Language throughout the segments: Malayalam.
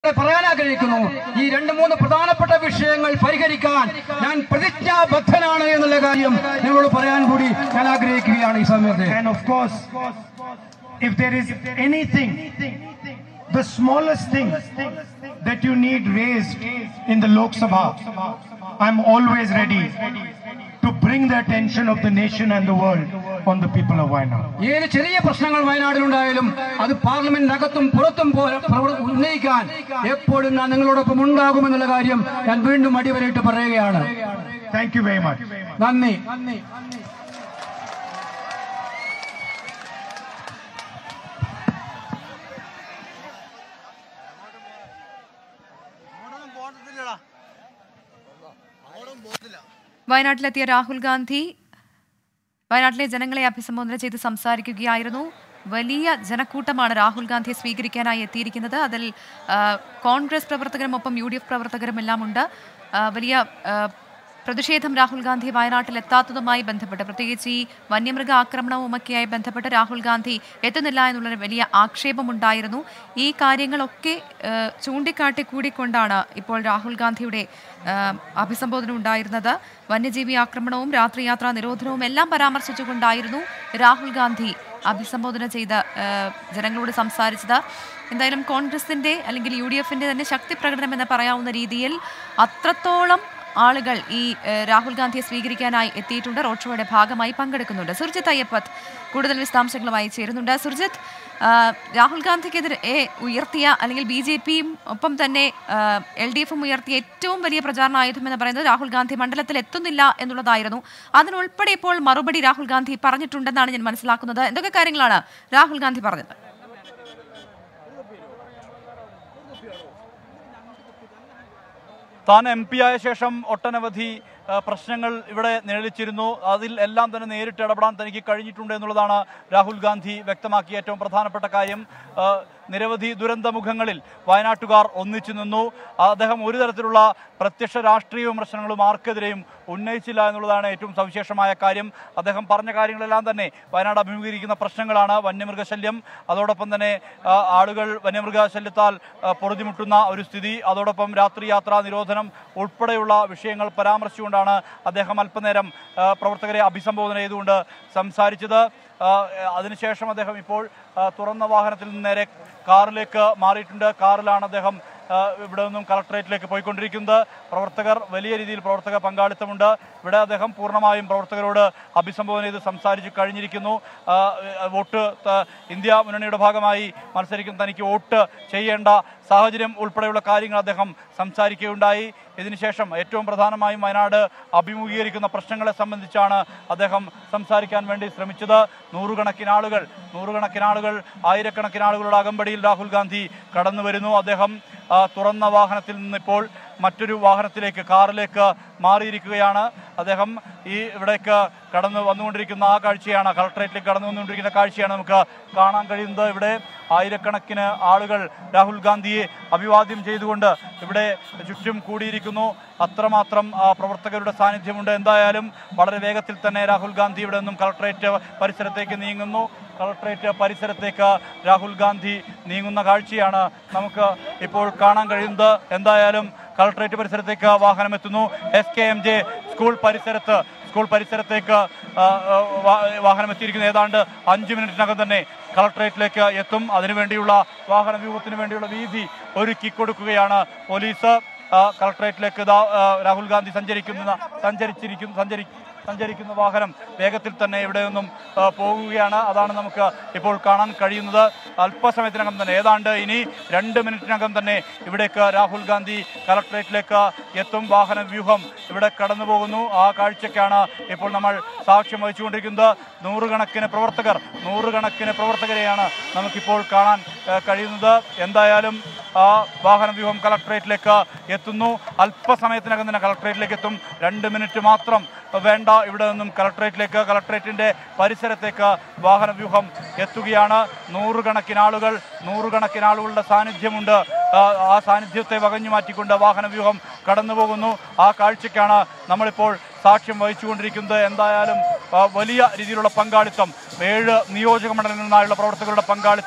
ഇവിടെ പറയാൻ ആഗ്രഹിക്കുന്നു ഈ രണ്ട് മൂന്ന് പ്രധാനപ്പെട്ട വിഷയങ്ങൾ പരിഹരിക്കാൻ ഞാൻ പ്രതിജ്ഞാബദ്ധനാണ് എന്നുള്ള കാര്യം നിങ്ങളോട് പറയാൻ കൂടി ഞാൻ ആഗ്രഹിക്കുകയാണ് ഈ സമയത്ത് And of course, if there is anything, the smallest thing that you need raised in the Lok Sabha, I'm always ready to bring the attention of the nation and the world on the people of Wayanad. ഏത് ചെറിയ പ്രശ്നങ്ങൾ വയനാട്ടിലുണ്ടായാലും അത് പാർലമെന്റിനകത്തും പുറത്തും പോലെ പ്രവർ- ഉന്നയിക്കാൻ എപ്പോഴും ഞാൻ നിങ്ങളോടൊപ്പം ഉണ്ടാകുമെന്നുള്ള കാര്യം ഞാൻ വീണ്ടും അടിവരയിട്ട് പറയുകയാണ് Thank you very much. നന്ദി വയനാട്ടിലെത്തിയ രാഹുൽ ഗാന്ധി വയനാട്ടിലെ ജനങ്ങളെ അഭിസംബോധന ചെയ്ത് സംസാരിക്കുകയായിരുന്നു വലിയ ജനക്കൂട്ടമാണ് രാഹുൽ ഗാന്ധിയെ സ്വീകരിക്കാനായി എത്തിയിരിക്കുന്നത് അതിൽ ആ, കോൺഗ്രസ് പ്രവർത്തകരും ഒപ്പം യു ഡി എഫ് പ്രവർത്തകരും എല്ലാം ഉണ്ട് ആ, വലിയ ആ, പ്രതിഷേധം രാഹുൽ ഗാന്ധി വയനാട്ടിൽ എത്താത്തതുമായി ബന്ധപ്പെട്ട് പ്രത്യേകിച്ച് ഈ വന്യമൃഗ ആക്രമണവുമൊക്കെയായി ബന്ധപ്പെട്ട് രാഹുൽ ഗാന്ധി എത്തുന്നില്ല എന്നുള്ളൊരു വലിയ ആക്ഷേപമുണ്ടായിരുന്നു ഈ കാര്യങ്ങളൊക്കെ ആ, ചൂണ്ടിക്കാട്ടി കൂടിക്കൊണ്ടാണ് ഇപ്പോൾ രാഹുൽ ഗാന്ധിയുടെ ആ, അഭിസംബോധന ഉണ്ടായിരുന്നത് വന്യജീവി ആക്രമണവും രാത്രിയാത്രാ നിരോധനവും എല്ലാം പരാമർശിച്ചുകൊണ്ടായിരുന്നു രാഹുൽ ഗാന്ധി അഭിസംബോധന ചെയ്ത് ആ, ജനങ്ങളോട് സംസാരിച്ചത് എന്തായാലും കോൺഗ്രസിന്റെ അല്ലെങ്കിൽ യു ഡി എഫിന്റെ തന്നെ ശക്തി പ്രകടനം എന്ന് പറയാവുന്ന രീതിയിൽ അത്രത്തോളം ആളുകൾ ഈ ആ, രാഹുൽ ഗാന്ധിയെ സ്വീകരിക്കാനായി എത്തിയിട്ടുണ്ട് റോഡ് ഷോയുടെ ഭാഗമായി പങ്കെടുക്കുന്നുണ്ട് സുർജിത്ത് അയ്യപ്പത്ത് കൂടുതൽ വിശദാംശങ്ങളുമായി ചേരുന്നുണ്ട് സുർജിത്ത് ആ, രാഹുൽ ഗാന്ധിക്കെതിരെ ഏ, ഉയർത്തിയ അല്ലെങ്കിൽ ബി ജെ പിയും ഒപ്പം തന്നെ എൽ ഡി എഫും ഉയർത്തിയ ഏറ്റവും വലിയ പ്രചാരണ ആയുധം എന്ന് പറയുന്നത് രാഹുൽ ഗാന്ധി മണ്ഡലത്തിൽ എത്തുന്നില്ല എന്നുള്ളതായിരുന്നു അതിനുൾപ്പെടെ ഇപ്പോൾ മറുപടി രാഹുൽ ഗാന്ധി പറഞ്ഞിട്ടുണ്ടെന്നാണ് ഞാൻ മനസ്സിലാക്കുന്നത് എന്തൊക്കെ കാര്യങ്ങളാണ് രാഹുൽ ഗാന്ധി പറഞ്ഞത് താൻ എം പി ആയ ശേഷം ഒട്ടനവധി ആ, പ്രശ്നങ്ങൾ ഇവിടെ നിഴലിച്ചിരുന്നു അതിൽ എല്ലാം തന്നെ നേരിട്ട് ഇടപെടാൻ തനിക്ക് കഴിഞ്ഞിട്ടുണ്ട് എന്നുള്ളതാണ് രാഹുൽ ഗാന്ധി വ്യക്തമാക്കിയ ഏറ്റവും പ്രധാനപ്പെട്ട കാര്യം ആ, നിരവധി ദുരന്തമുഖങ്ങളിൽ വയനാട്ടുകാർ ഒന്നിച്ചു നിന്നു അദ്ദേഹം ഒരു തരത്തിലുള്ള പ്രത്യക്ഷ രാഷ്ട്രീയ വിമർശനങ്ങളും ആർക്കെതിരെയും ഉന്നയിച്ചില്ല എന്നുള്ളതാണ് ഏറ്റവും സവിശേഷമായ കാര്യം അദ്ദേഹം പറഞ്ഞ കാര്യങ്ങളെല്ലാം തന്നെ വയനാട് അഭിമുഖീകരിക്കുന്ന പ്രശ്നങ്ങളാണ് വന്യമൃഗശല്യം അതോടൊപ്പം തന്നെ ആ, ആളുകൾ വന്യമൃഗശല്യത്താൽ ആ, പൊറുതിമുട്ടുന്ന ഒരു സ്ഥിതി അതോടൊപ്പം രാത്രി യാത്രാ നിരോധനം ഉൾപ്പെടെയുള്ള വിഷയങ്ങൾ പരാമർശിച്ചുകൊണ്ടാണ് അദ്ദേഹം അല്പനേരം ആ, പ്രവർത്തകരെ അഭിസംബോധന ചെയ്തുകൊണ്ട് സംസാരിച്ചത് ആ, അതിനുശേഷം അദ്ദേഹം ഇപ്പോൾ ആ, തുറന്ന വാഹനത്തിൽ നിന്ന് നേരെ കാറിലേക്ക് മാറിയിട്ടുണ്ട് കാറിലാണ് അദ്ദേഹം ആ, ഇവിടെ നിന്നും കളക്ടറേറ്റിലേക്ക് പോയിക്കൊണ്ടിരിക്കുന്നത് പ്രവർത്തകർ വലിയ രീതിയിൽ പ്രവർത്തക പങ്കാളിത്തമുണ്ട് ഇവിടെ അദ്ദേഹം പൂർണ്ണമായും പ്രവർത്തകരോട് അഭിസംബോധന ചെയ്ത് സംസാരിച്ച് കഴിഞ്ഞിരിക്കുന്നു ആ, വോട്ട് ത- ഇന്ത്യ മുന്നണിയുടെ ഭാഗമായി മത്സരിക്കുന്ന തനിക്ക് വോട്ട് ചെയ്യേണ്ട സാഹചര്യം ഉൾപ്പെടെയുള്ള കാര്യങ്ങൾ അദ്ദേഹം സംസാരിക്കുകയുണ്ടായി ഇതിനുശേഷം ഏറ്റവും പ്രധാനമായും വയനാട് അഭിമുഖീകരിക്കുന്ന പ്രശ്നങ്ങളെ സംബന്ധിച്ചാണ് അദ്ദേഹം സംസാരിക്കാൻ വേണ്ടി ശ്രമിച്ചത് നൂറുകണക്കിന് ആളുകൾ നൂറുകണക്കിന് ആളുകൾ ആയിരക്കണക്കിന് ആളുകളുടെ അകമ്പടിയിൽ രാഹുൽ ഗാന്ധി കടന്നു വരുന്നു അദ്ദേഹം ആ, തുറന്ന വാഹനത്തിൽ നിന്നിപ്പോൾ മറ്റൊരു വാഹനത്തിലേക്ക് കാറിലേക്ക് മാറിയിരിക്കുകയാണ് അദ്ദേഹം ഈ ഇവിടേക്ക് കടന്നു വന്നുകൊണ്ടിരിക്കുന്ന ആ കാഴ്ചയാണ് കളക്ടറേറ്റിലേക്ക് കടന്നു വന്നുകൊണ്ടിരിക്കുന്ന കാഴ്ചയാണ് നമുക്ക് കാണാൻ കഴിയുന്നത് ഇവിടെ ആയിരക്കണക്കിന് ആളുകൾ രാഹുൽ ഗാന്ധിയെ അഭിവാദ്യം ചെയ്തുകൊണ്ട് ഇവിടെ ചുറ്റും കൂടിയിരിക്കുന്നു അത്രമാത്രം ആ, പ്രവർത്തകരുടെ സാന്നിധ്യമുണ്ട് എന്തായാലും വളരെ വേഗത്തിൽ തന്നെ രാഹുൽ ഗാന്ധി ഇവിടെ നിന്നും കളക്ടറേറ്റ് പരിസരത്തേക്ക് നീങ്ങുന്നു കളക്ടറേറ്റ് പരിസരത്തേക്ക് രാഹുൽ ഗാന്ധി നീങ്ങുന്ന കാഴ്ചയാണ് നമുക്ക് ഇപ്പോൾ കാണാൻ കഴിയുന്നത് എന്തായാലും കളക്ടറേറ്റ് പരിസരത്തേക്ക് വാഹനം എത്തുന്നു S K M J school പരിസരത്ത് സ്കൂൾ പരിസരത്തേക്ക് ആ, ആ, വാ- വാഹനം എത്തിയിരിക്കുന്ന ഏതാണ്ട് അഞ്ച് മിനിറ്റിനകം തന്നെ കളക്ടറേറ്റിലേക്ക് എത്തും അതിനുവേണ്ടിയുള്ള വാഹന വ്യൂഹത്തിന് വേണ്ടിയുള്ള വീതി ഒരുക്കി കൊടുക്കുകയാണ് പോലീസ് ആ, കളക്ടറേറ്റിലേക്ക് ഇതാ ആ, രാഹുൽ ഗാന്ധി സഞ്ചരിക്കുന്ന സഞ്ചരിച്ചിരിക്കുന്നു സഞ്ചരി സഞ്ചരിക്കുന്ന വാഹനം വേഗത്തിൽ തന്നെ ഇവിടെ നിന്നും ആ, പോകുകയാണ് അതാണ് നമുക്ക് ഇപ്പോൾ കാണാൻ കഴിയുന്നത് അല്പസമയത്തിനകം തന്നെ ഏതാണ്ട് ഇനി രണ്ട് മിനിറ്റിനകം തന്നെ ഇവിടേക്ക് രാഹുൽ ഗാന്ധി കളക്ടറേറ്റിലേക്ക് എത്തും വാഹന വ്യൂഹം ഇവിടെ കടന്നു പോകുന്നു ആ കാഴ്ചയ്ക്കാണ് ഇപ്പോൾ നമ്മൾ സാക്ഷ്യം വഹിച്ചുകൊണ്ടിരിക്കുന്നത് നൂറുകണക്കിന് പ്രവർത്തകർ നൂറുകണക്കിന് പ്രവർത്തകരെയാണ് നമുക്കിപ്പോൾ കാണാൻ ആ, കഴിയുന്നത് എന്തായാലും ആ വാഹന വ്യൂഹം കളക്ടറേറ്റിലേക്ക് എത്തുന്നു അല്പസമയത്തിനകം തന്നെ കളക്ടറേറ്റിലേക്ക് എത്തും രണ്ട് മിനിറ്റ് മാത്രം വേണ്ട ഇവിടെ നിന്നും കളക്ടറേറ്റിലേക്ക് കളക്ടറേറ്റിന്റെ പരിസരത്തേക്ക് വാഹന വ്യൂഹം എത്തുകയാണ് നൂറുകണക്കിന് ആളുകൾ നൂറുകണക്കിന് ആളുകളുടെ സാന്നിധ്യമുണ്ട് ആ, ആ സാന്നിധ്യത്തെ വകഞ്ഞു മാറ്റിക്കൊണ്ട് വാഹന വ്യൂഹം കടന്നു പോകുന്നു ആ കാഴ്ചയ്ക്കാണ് നമ്മളിപ്പോൾ സാക്ഷ്യം വഹിച്ചുകൊണ്ടിരിക്കുന്നത് എന്തായാലും ആ, വലിയ രീതിയിലുള്ള പങ്കാളിത്തം ഏഴ് നിയോജക മണ്ഡലങ്ങളിൽ നിന്നായുള്ള പ്രവർത്തകരുടെ പങ്കാളിത്തം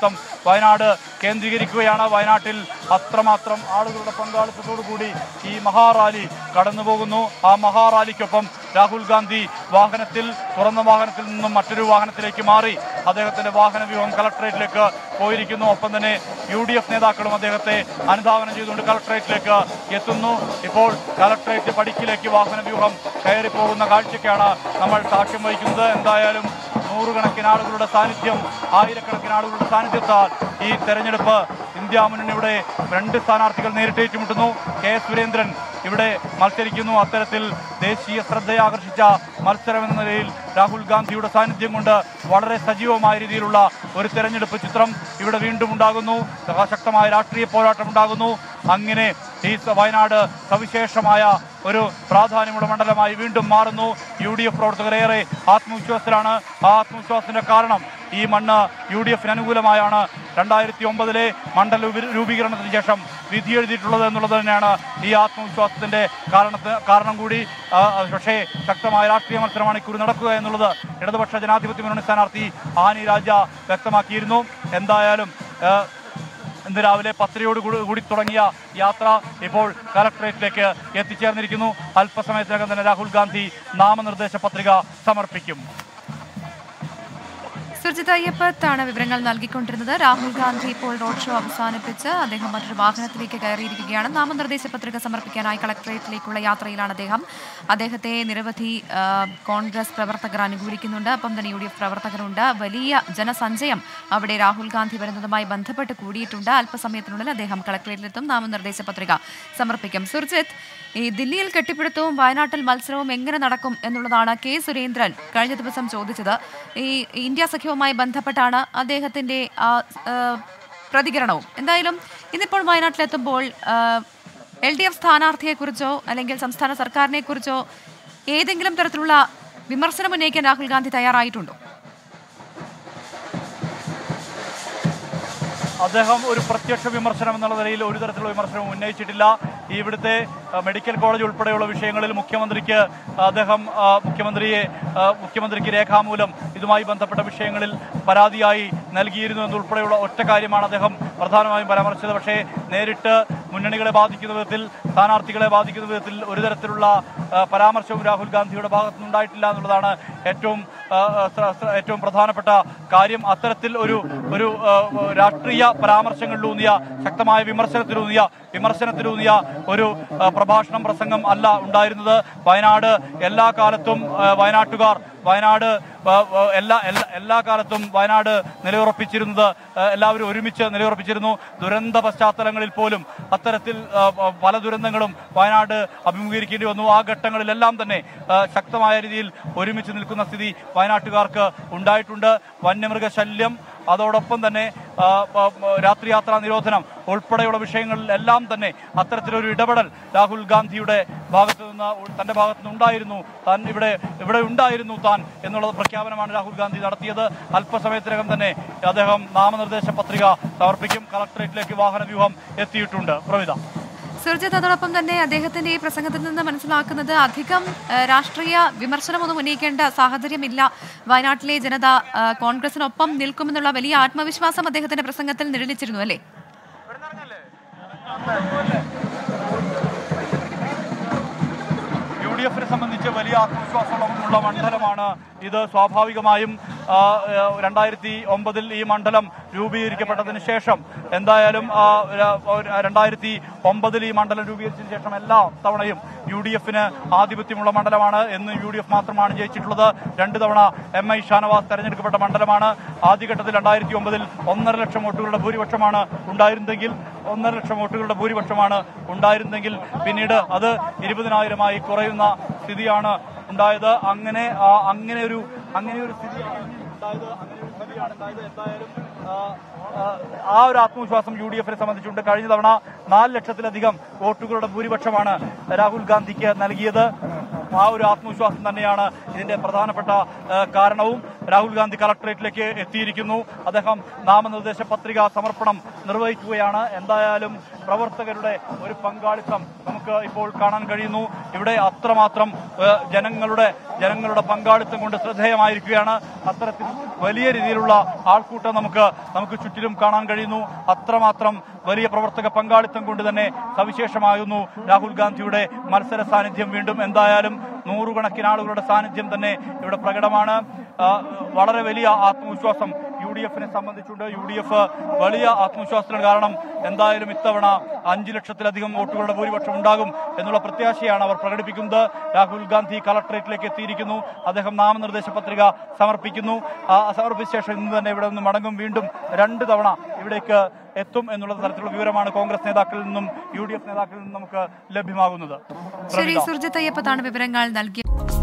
വയനാട് കേന്ദ്രീകരിക്കുകയാണ് വയനാട്ടിൽ അത്രമാത്രം ആളുകളുടെ പങ്കാളിത്തത്തോടു കൂടി ഈ മഹാറാലി കടന്നു പോകുന്നു ആ മഹാറാലിക്കൊപ്പം രാഹുൽ ഗാന്ധി വാഹനത്തിൽ തുറന്ന വാഹനത്തിൽ നിന്നും മറ്റൊരു വാഹനത്തിലേക്ക് മാറി അദ്ദേഹത്തിന്റെ വാഹന വ്യൂഹം കളക്ടറേറ്റിലേക്ക് പോയിരിക്കുന്നു ഒപ്പം തന്നെ യു ഡി എഫ് നേതാക്കളും അദ്ദേഹത്തെ അനുധാവനം ചെയ്തുകൊണ്ട് കളക്ടറേറ്റിലേക്ക് എത്തുന്നു ഇപ്പോൾ കളക്ടറേറ്റ് പടിക്കിലേക്ക് വാഹന വ്യൂഹം കയറി പോകുന്ന കാഴ്ചയ്ക്കാണ് നമ്മൾ സാക്ഷ്യം വഹിക്കുന്നത് എന്തായാലും നൂറുകണക്കിന് ആളുകളുടെ സാന്നിധ്യം ആയിരക്കണക്കിന് ആളുകളുടെ സാന്നിധ്യത്താൽ ഈ തെരഞ്ഞെടുപ്പ് ഇന്ത്യ മുന്നണിയുടെ രണ്ട് സ്ഥാനാർത്ഥികൾ നേരിട്ട് ഏറ്റുമുട്ടുന്നു കെ സുരേന്ദ്രൻ ഇവിടെ മത്സരിക്കുന്നു അത്തരത്തിൽ ദേശീയ ശ്രദ്ധയാകർഷിച്ച മത്സരം എന്ന നിലയിൽ രാഹുൽ ഗാന്ധിയുടെ സാന്നിധ്യം കൊണ്ട് വളരെ സജീവമായ രീതിയിലുള്ള ഒരു തെരഞ്ഞെടുപ്പ് ചിത്രം ഇവിടെ വീണ്ടും ഉണ്ടാകുന്നു ശക്തമായ രാഷ്ട്രീയ പോരാട്ടം ഉണ്ടാകുന്നു അങ്ങനെ ഈ സ- വയനാട് സവിശേഷമായ ഒരു പ്രാധാന്യമുള്ള മണ്ഡലമായി വീണ്ടും മാറുന്നു യു ഡി എഫ് പ്രവർത്തകർ ഏറെ ആത്മവിശ്വാസത്തിലാണ് ആ ആത്മവിശ്വാസത്തിന്റെ കാരണം ഈ മണ്ണ് യു ഡി എഫിന് അനുകൂലമായാണ് രണ്ടായിരത്തി ഒമ്പതിലെ മണ്ഡല രൂപീ- രൂപീകരണത്തിന് ശേഷം വിധി എഴുതിയിട്ടുള്ളത് എന്നുള്ളത് തന്നെയാണ് ഈ ആത്മവിശ്വാസത്തിന്റെ കാരണത്ത് കാരണം കൂടി ആ, പക്ഷേ ശക്തമായ രാഷ്ട്രീയ മത്സരമാണ് ഇക്കുറി നടക്കുക എന്നുള്ളത് ഇടതുപക്ഷ ജനാധിപത്യ മുന്നണി സ്ഥാനാർത്ഥി ആനി രാജ വ്യക്തമാക്കിയിരുന്നു എന്തായാലും ആ, ഇന്ന് രാവിലെ പത്തരയോട് കൂടി കൂടി തുടങ്ങിയ യാത്ര ഇപ്പോൾ കലക്ടറേറ്റിലേക്ക് എത്തിച്ചേർന്നിരിക്കുന്നു അല്പസമയത്തിനകം തന്നെ രാഹുൽ ഗാന്ധി നാമനിർദ്ദേശ പത്രിക സമർപ്പിക്കും സുർജിത് അയ്യപ്പത്താണ് വിവരങ്ങൾ നൽകിക്കൊണ്ടിരുന്നത് രാഹുൽ ഗാന്ധി ഇപ്പോൾ റോഡ് ഷോ അവസാനിപ്പിച്ച് അദ്ദേഹം മറ്റൊരു വാഹനത്തിലേക്ക് കയറിയിരിക്കുകയാണ് നാമനിർദ്ദേശ പത്രിക സമർപ്പിക്കാനായി കളക്ടറേറ്റിലേക്കുള്ള യാത്രയിലാണ് അദ്ദേഹം അദ്ദേഹത്തെ നിരവധി ആ, കോൺഗ്രസ് പ്രവർത്തകർ അനുകൂലിക്കുന്നുണ്ട് അപ്പം തന്നെ യു ഡി എഫ് പ്രവർത്തകരുണ്ട് വലിയ ജനസഞ്ചയം അവിടെ രാഹുൽ ഗാന്ധി വരുന്നതുമായി ബന്ധപ്പെട്ട് കൂടിയിട്ടുണ്ട് അല്പസമയത്തിനുള്ളിൽ അദ്ദേഹം കളക്ടറേറ്റിലെത്തും നാമനിർദ്ദേശ പത്രിക സമർപ്പിക്കും സുർജിത്ത് ഈ ദില്ലിയിൽ കെട്ടിപ്പിടുത്തവും വയനാട്ടിൽ മത്സരവും എങ്ങനെ നടക്കും എന്നുള്ളതാണ് കെ സുരേന്ദ്രൻ കഴിഞ്ഞ ദിവസം ചോദിച്ചത് ഈ ഇന്ത്യ സഖ്യവുമായി ബന്ധപ്പെട്ടാണ് അദ്ദേഹത്തിന്റെ ആ ആ, പ്രതികരണവും എന്തായാലും ഇന്നിപ്പോൾ വയനാട്ടിലെത്തുമ്പോൾ എൽ ഡി എഫ് സ്ഥാനാർത്ഥിയെക്കുറിച്ചോ അല്ലെങ്കിൽ സംസ്ഥാന സർക്കാരിനെ കുറിച്ചോ ഏതെങ്കിലും തരത്തിലുള്ള വിമർശനം ഉന്നയിക്കാൻ രാഹുൽ ഗാന്ധി തയ്യാറായിട്ടുണ്ടോ അദ്ദേഹം ഒരു പ്രത്യക്ഷ വിമർശനം എന്നുള്ള നിലയിൽ ഒരു തരത്തിലുള്ള വിമർശനവും ഉന്നയിച്ചിട്ടില്ല ഈ ഇവിടുത്തെ ആ, മെഡിക്കൽ കോളേജ് ഉൾപ്പെടെയുള്ള വിഷയങ്ങളിൽ മുഖ്യമന്ത്രിക്ക് അദ്ദേഹം ആ, മുഖ്യമന്ത്രിയെ ആ, മുഖ്യമന്ത്രിക്ക് രേഖാമൂലം ഇതുമായി ബന്ധപ്പെട്ട വിഷയങ്ങളിൽ പരാതിയായി നൽകിയിരുന്നു എന്നുൾപ്പെടെയുള്ള ഒറ്റ കാര്യമാണ് അദ്ദേഹം പ്രധാനമായും പരാമർശിച്ചത് പക്ഷേ നേരിട്ട് മുന്നണികളെ ബാധിക്കുന്ന വിധത്തിൽ സ്ഥാനാർത്ഥികളെ ബാധിക്കുന്ന വിധത്തിൽ ഒരു തരത്തിലുള്ള ആ, പരാമർശവും രാഹുൽ ഗാന്ധിയുടെ ഭാഗത്തു നിന്നുണ്ടായിട്ടില്ല എന്നുള്ളതാണ് ഏറ്റവും ആ, ആ, ശ്ര- ശ്ര- ഏറ്റവും പ്രധാനപ്പെട്ട കാര്യം അത്തരത്തിൽ ഒരു ഒരു ആ, രാഷ്ട്രീയ പരാമർശങ്ങളിലൂന്നിയ ശക്തമായ വിമർശനത്തിലൂന്നിയ വിമർശനത്തിലൂന്നിയ ഒരു ആ, പ്രഭാഷണം പ്രസംഗം അല്ല ഉണ്ടായിരുന്നത് വയനാട് എല്ലാ കാലത്തും ആ, വയനാട്ടുകാർ വയനാട് ആ, ആ, എല്ലാ എല്ലാ എല്ലാ കാലത്തും വയനാട് നിലയുറപ്പിച്ചിരുന്നത് ആ, എല്ലാവരും ഒരുമിച്ച് നിലയുറപ്പിച്ചിരുന്നു ദുരന്ത പശ്ചാത്തലങ്ങളിൽ പോലും അത്തരത്തിൽ ആ, ആ, പല ദുരന്തങ്ങളും വയനാട് അഭിമുഖീകരിക്കേണ്ടി വന്നു ആ ഘട്ടങ്ങളിലെല്ലാം തന്നെ ആ, ശക്തമായ രീതിയിൽ ഒരുമിച്ച് നിൽക്കുന്ന സ്ഥിതി വയനാട്ടുകാർക്ക് ഉണ്ടായിട്ടുണ്ട് വന്യമൃഗശല്യം അതോടൊപ്പം തന്നെ ആ, ആ, രാത്രിയാത്രാ നിരോധനം ഉൾപ്പെടെയുള്ള വിഷയങ്ങളിലെല്ലാം തന്നെ അത്തരത്തിലൊരു ഇടപെടൽ രാഹുൽ ഗാന്ധിയുടെ ഭാഗത്ത് നിന്ന് ഉ- തന്റെ ഭാഗത്ത് നിന്ന് ഉണ്ടായിരുന്നു താൻ ഇവിടെ ഇവിടെ ഉണ്ടായിരുന്നു താൻ എന്നുള്ള പ്രഖ്യാപനമാണ് രാഹുൽ ഗാന്ധി നടത്തിയത് അല്പസമയത്തിനകം തന്നെ അദ്ദേഹം നാമനിർദ്ദേശ പത്രിക സമർപ്പിക്കും കളക്ടറേറ്റിലേക്ക് വാഹന വ്യൂഹം എത്തിയിട്ടുണ്ട് പ്രവിത സുർജിത്ത് അതോടൊപ്പം തന്നെ അദ്ദേഹത്തിന്റെ ഈ പ്രസംഗത്തിൽ നിന്ന് മനസ്സിലാക്കുന്നത് അധികം ആ, രാഷ്ട്രീയ വിമർശനമൊന്നും ഉന്നയിക്കേണ്ട സാഹചര്യമില്ല വയനാട്ടിലെ ജനത ആ, കോൺഗ്രസിനൊപ്പം നിൽക്കുമെന്നുള്ള വലിയ ആത്മവിശ്വാസം അദ്ദേഹത്തിന്റെ പ്രസംഗത്തിൽ നിഴലിച്ചിരുന്നു അല്ലേ യു ഡി എഫിനെ സംബന്ധിച്ച് വലിയ ആത്മവിശ്വാസമുള്ള മണ്ഡലമാണ് ഇത് സ്വാഭാവികമായും ആ, ആ, രണ്ടായിരത്തി ഒമ്പതിൽ ഈ മണ്ഡലം രൂപീകരിക്കപ്പെട്ടതിന് ശേഷം എന്തായാലും ആ, ര- ഒരു രണ്ടായിരത്തി ഒമ്പതിൽ ഈ മണ്ഡലം രൂപീകരിച്ചതിന് ശേഷം എല്ലാ തവണയും യു ഡി എഫിന് ആധിപത്യമുള്ള മണ്ഡലമാണ് എന്ന് യു ഡി എഫ് മാത്രമാണ് ജയിച്ചിട്ടുള്ളത് രണ്ട് തവണ എം ഐ ഷാനവാസ് തെരഞ്ഞെടുക്കപ്പെട്ട മണ്ഡലമാണ് ആദ്യഘട്ടത്തിൽ രണ്ടായിരത്തി ഒമ്പതിൽ ഒന്നര ലക്ഷം വോട്ടുകളുടെ ഭൂരിപക്ഷമാണ് ഉണ്ടായിരുന്നെങ്കിൽ ഒന്നര ലക്ഷം വോട്ടുകളുടെ ഭൂരിപക്ഷമാണ് ഉണ്ടായിരുന്നെങ്കിൽ പിന്നീട് അത് ഇരുപതിനായിരമായി കുറയുന്ന സ്ഥിതിയാണ് ഉണ്ടായത് അങ്ങനെ ആ, അങ്ങനെ ഒരു അങ്ങനെ ഒരു സ്ഥിതിയാണ് ഉണ്ടായത് അങ്ങനെ ഒരു സ്ഥിതിയാണ് ഉണ്ടായത് എന്തായാലും ആ, ആ, ആ ഒരു ആത്മവിശ്വാസം യു ഡി എഫിനെ സംബന്ധിച്ചുണ്ട് കഴിഞ്ഞ തവണ നാല് ലക്ഷത്തിലധികം വോട്ടുകളുടെ ഭൂരിപക്ഷമാണ് രാഹുൽ ഗാന്ധിക്ക് നൽകിയത് ആ ഒരു ആത്മവിശ്വാസം തന്നെയാണ് ഇതിന്റെ പ്രധാനപ്പെട്ട ആ, കാരണവും രാഹുൽ ഗാന്ധി കളക്ടറേറ്റിലേക്ക് എത്തിയിരിക്കുന്നു അദ്ദേഹം നാമനിർദ്ദേശ പത്രിക സമർപ്പണം നിർവഹിക്കുകയാണ് എന്തായാലും പ്രവർത്തകരുടെ ഒരു പങ്കാളിത്തം നമുക്ക് ഇപ്പോൾ കാണാൻ കഴിയുന്നു ഇവിടെ അത്രമാത്രം ഏഹ്, ജനങ്ങളുടെ ജനങ്ങളുടെ പങ്കാളിത്തം കൊണ്ട് ശ്രദ്ധേയമായിരിക്കുകയാണ് അത്തരത്തിൽ വലിയ രീതിയിലുള്ള ആൾക്കൂട്ടം നമുക്ക് നമുക്ക് ചുറ്റിലും കാണാൻ കഴിയുന്നു അത്രമാത്രം വലിയ പ്രവർത്തക പങ്കാളിത്തം കൊണ്ട് തന്നെ സവിശേഷമാകുന്നു രാഹുൽ ഗാന്ധിയുടെ മത്സര സാന്നിധ്യം വീണ്ടും എന്തായാലും നൂറുകണക്കിന് ആളുകളുടെ സാന്നിധ്യം തന്നെ ഇവിടെ പ്രകടമാണ് ആ, വളരെ വലിയ ആത്മവിശ്വാസം യു ഡി എഫിനെ സംബന്ധിച്ചുണ്ട് യു ഡി എഫ് വലിയ ആത്മവിശ്വാസത്തിന് കാരണം എന്തായാലും ഇത്തവണ അഞ്ചു ലക്ഷത്തിലധികം വോട്ടുകളുടെ ഭൂരിപക്ഷം ഉണ്ടാകും എന്നുള്ള പ്രത്യാശയാണ് അവർ പ്രകടിപ്പിക്കുന്നത് രാഹുൽ ഗാന്ധി കളക്ടറേറ്റിലേക്ക് എത്തിയിരിക്കുന്നു അദ്ദേഹം നാമനിർദ്ദേശ പത്രിക സമർപ്പിക്കുന്നു ആ സമർപ്പിച്ച ശേഷം ഇന്ന് തന്നെ ഇവിടെ നിന്ന് മടങ്ങും വീണ്ടും രണ്ട് തവണ ഇവിടേക്ക് എത്തും എന്നുള്ള തരത്തിലുള്ള വിവരമാണ് കോൺഗ്രസ് നേതാക്കളിൽ നിന്നും യു ഡി എഫ് നേതാക്കളിൽ നിന്നും നമുക്ക് ലഭ്യമാകുന്നത് ശരി പ്രമിത. സുർജിത്ത് അയ്യപ്പത്താണ് വിവരങ്ങൾ നൽകിയത്